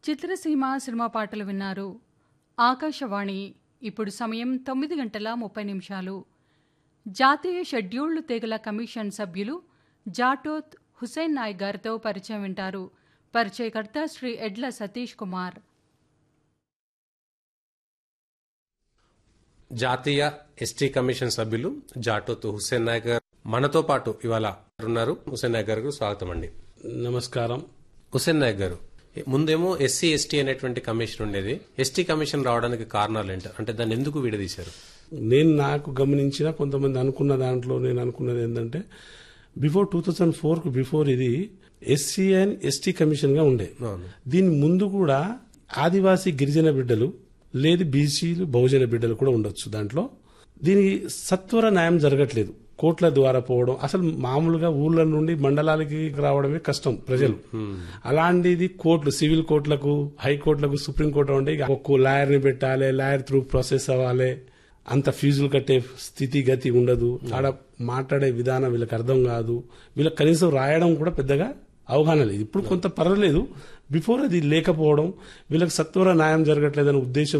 చిత్రసీమ cinema పాటలు విన్నారు ఆకాశవాణి ఇప్పుడు సమయం తొమ్మిది గంటల ముప్పై నిమిషాలు జాతీయ షెడ్యూల్డ్ తెగల కమిషన్ సభ్యులు జాటోత్ హుసేన్ నాయక్ గారితో పరిచయం వింటారు పరిచయకర్త శ్రీ ఎడ్ల సతీష్ కుమార్ జాతీయ ఎస్టీ కమిషన్ సభ్యులు జాటోత్ హుస్సేన్ నాయక్ గారు మనతో పాటు ఇవాళ ఉన్నారు హుస్సేన్ నాయక్ గారికి స్వాగతం అండి నమస్కారం హుస్సేన్ నాయక్ గారు ముందేమో ఎస్సీ ఎస్టీ అనేటువంటి కమిషన్ ఉండేది ఎస్టీ కమిషన్ రావడానికి కారణాలు ఏంటి అంటే దాన్ని ఎందుకు విడదీశారు నేను నాకు గమనించిన కొంతమంది అనుకున్న దాంట్లో నేను అనుకున్నది ఏంటంటే బిఫోర్ టూ థౌజండ్ ఫోర్ కు బిఫోర్ ఇది ఎస్సీ అండ్ ఎస్టీ కమిషన్ గా ఉండే అవును. దీని ముందు కూడా ఆదివాసీ గిరిజన బిడ్డలు లేదు బీసీలు బహుజన బిడ్డలు కూడా ఉండొచ్చు దాంట్లో దీనికి సత్వర న్యాయం జరగట్లేదు కోర్టుల ద్వారా పోవడం అసలు మామూలుగా ఊర్ల నుండి మండలాలకి రావడమే కష్టం ప్రజలు అలాంటిది కోర్టులు సివిల్ కోర్టులకు హైకోర్టులకు సుప్రీంకోర్టు ఉంటే ఇక ఒక్కో లాయర్ ని పెట్టాలి లాయర్ త్రూ ప్రాసెస్ అవ్వాలి అంత ఫీజులు కట్టే స్థితి గతి ఉండదు ఆడ మాట్లాడే విధానం వీళ్ళకి అర్థం కాదు వీళ్ళకి కనీసం రాయడం కూడా పెద్దగా అవగాహన లేదు ఇప్పుడు కొంత పర్వాలేదు బిఫోర్ అది లేకపోవడం వీళ్ళకి సత్వర న్యాయం జరగట్లేదనే ఉద్దేశం